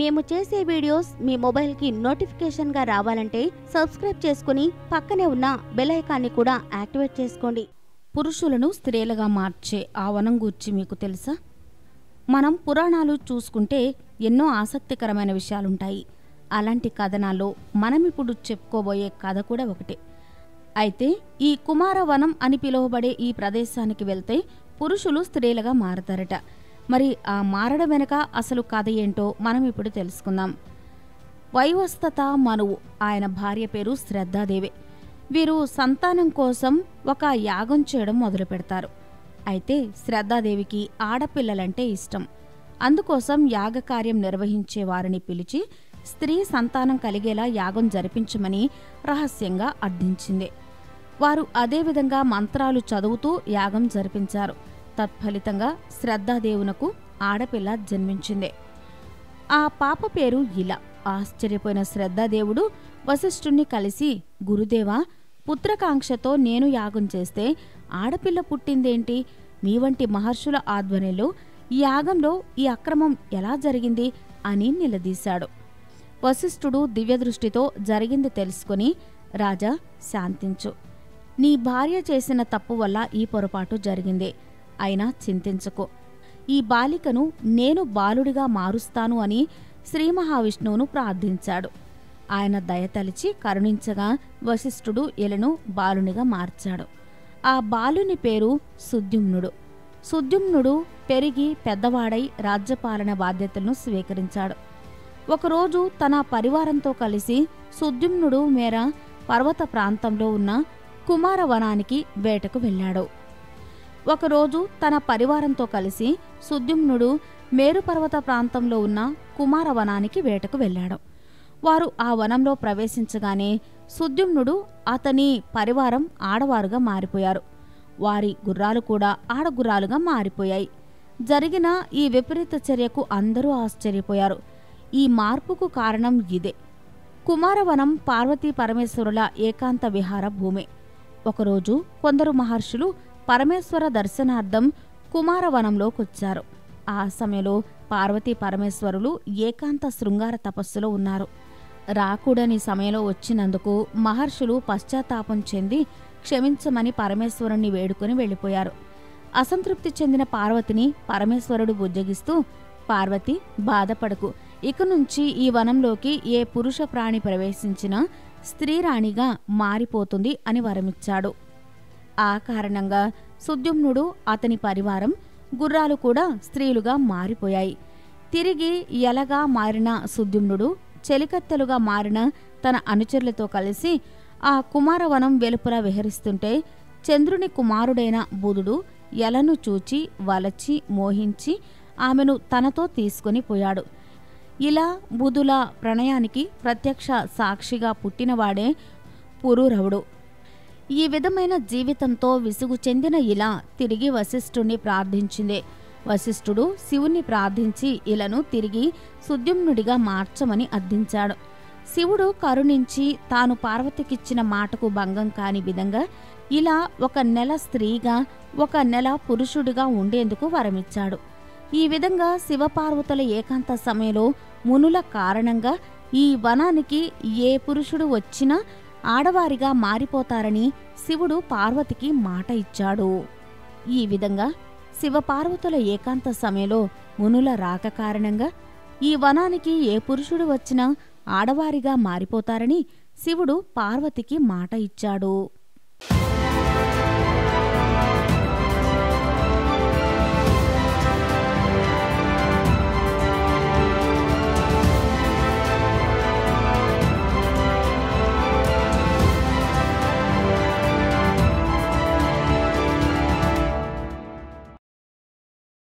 మేము చేసే వీడియోస్ మీ మొబైల్కి నోటిఫికేషన్గా రావాలంటే సబ్స్క్రైబ్ చేసుకుని పక్కనే ఉన్న బెల్ ఐకాన్ని కూడా యాక్టివేట్ చేసుకోండి పురుషులను స్త్రీలుగా మార్చే ఆ వనం గూర్చి మీకు తెలుసా మనం పురాణాలు చూసుకుంటే ఎన్నో ఆసక్తికరమైన విషయాలుంటాయి అలాంటి కథనాల్లో మనం ఇప్పుడు చెప్పుకోబోయే కథ కూడా ఒకటే అయితే ఈ కుమారవనం అని పిలువబడే ఈ ప్రదేశానికి వెళ్తే పురుషులు స్త్రీలుగా మారతారట మరి ఆ మారడం వెనక అసలు కథ ఏంటో మనం ఇప్పుడు తెలుసుకుందాం వైవస్థత మనువు ఆయన భార్య పేరు శ్రద్ధాదేవి వీరు సంతానం కోసం ఒక యాగం చేయడం మొదలు పెడతారు అయితే శ్రద్ధాదేవికి ఆడపిల్లలంటే ఇష్టం అందుకోసం యాగకార్యం నిర్వహించే వారిని పిలిచి స్త్రీ సంతానం కలిగేలా యాగం జరిపించమని రహస్యంగా అర్థించింది వారు అదేవిధంగా మంత్రాలు చదువుతూ యాగం జరిపించారు తత్ఫలితంగా శ్రద్ధాదేవునకు ఆడపిల్ల జన్మించింది ఆ పాప పేరు ఇలా ఆశ్చర్యపోయిన శ్రద్ధాదేవుడు వశిష్ఠుణ్ణి కలిసి గురుదేవా పుత్రకాంక్షతో నేను యాగం చేస్తే ఆడపిల్ల పుట్టిందేంటి మీ వంటి మహర్షుల ఆధ్వర్యంలో ఈ యాగంలో ఈ అక్రమం ఎలా జరిగింది అని నిలదీశాడు వశిష్ఠుడు దివ్యదృష్టితో జరిగింది తెలుసుకుని రాజా శాంతించు నీ భార్య చేసిన తప్పు వల్ల ఈ పొరపాటు జరిగింది అయినా చింతించుకో ఈ బాలికను నేను బాలుడిగా మారుస్తాను అని శ్రీ మహావిష్ణువును ప్రార్థించాడు ఆయన దయతలిచి కరుణించగా వశిష్ఠుడు ఎలను బాలునిగా మార్చాడు ఆ బాలుని పేరు సుద్యుమ్నుడు సుద్యుమ్నుడు పెరిగి పెద్దవాడై రాజ్యపాలన బాధ్యతలను స్వీకరించాడు ఒకరోజు తన పరివారంతో కలిసి సుద్యుమ్నుడు మేర పర్వత ప్రాంతంలో ఉన్న కుమారవనానికి వేటకు వెళ్ళాడు ఒకరోజు తన పరివారంతో కలిసి సుద్యుమ్నుడు మేరుపర్వత ప్రాంతంలో ఉన్న కుమారవనానికి వేటకు వెళ్ళాడు వారు ఆ వనంలో ప్రవేశించగానే సుద్యుమ్నుడు అతని పరివారం ఆడవారుగా మారిపోయారు వారి గుర్రాలు కూడా ఆడగుర్రాలుగా మారిపోయాయి జరిగిన ఈ విపరీత చర్యకు అందరూ ఆశ్చర్యపోయారు ఈ మార్పుకు కారణం ఇదే కుమారవనం పార్వతీ పరమేశ్వరుల ఏకాంత విహార భూమి ఒకరోజు కొందరు మహర్షులు పరమేశ్వర దర్శనార్థం కుమారవనంలోకొచ్చారు ఆ సమయంలో పార్వతీ పరమేశ్వరులు ఏకాంత శృంగార తపస్సులో ఉన్నారు రాకూడని సమయంలో వచ్చినందుకు మహర్షులు పశ్చాత్తాపం చెంది క్షమించమని పరమేశ్వరుణ్ణి వేడుకొని వెళ్ళిపోయారు అసంతృప్తి చెందిన పార్వతిని పరమేశ్వరుడు బుజ్జగిస్తూ పార్వతి బాధపడకు ఇక నుంచి ఈ వనంలోకి ఏ పురుష ప్రాణి ప్రవేశించినా స్త్రీరాణిగా మారిపోతుంది అని వరమిచ్చాడు ఆ కారణంగా సుద్యుమ్నుడు అతని పరివారం గుర్రాలు కూడా స్త్రీలుగా మారిపోయాయి తిరిగి ఎలగా మారిన సుద్యుమ్నుడు చెలికత్తెలుగా మారిన తన అనుచరులతో కలిసి ఆ కుమారవనం వెలుపల విహరిస్తుంటే చంద్రుని కుమారుడైన బుధుడు ఎలను చూచి వలచి మోహించి ఆమెను తనతో తీసుకొని పోయాడు ఇలా బుధుల ప్రణయానికి ప్రత్యక్ష సాక్షిగా పుట్టినవాడే పురూరవుడు ఈ విధమైన జీవితంతో విసుగు చెందిన ఇలా తిరిగి వశిష్ఠుణ్ణి ప్రార్థించింది వశిష్ఠుడు శివుణ్ణి ప్రార్థించి ఇలను తిరిగి సుద్యుమ్నుడిగా మార్చమని అర్థించాడు శివుడు కరుణించి తాను పార్వతికిచ్చిన మాటకు భంగం కాని విధంగా ఇలా ఒక నెల స్త్రీగా ఒక నెల పురుషుడిగా ఉండేందుకు వరమిచ్చాడు ఈ విధంగా శివపార్వతుల ఏకాంత సమయంలో మునుల కారణంగా ఈ వనానికి ఏ పురుషుడు వచ్చినా ఆడవారిగా మారిపోతారని శివుడు పార్వతికి మాట ఇచ్చాడు ఈ విధంగా శివపార్వతుల ఏకాంత సమయంలో మునుల రాక కారణంగా ఈ వనానికి ఏ పురుషుడు వచ్చినా ఆడవారిగా మారిపోతారని శివుడు పార్వతికి మాట ఇచ్చాడు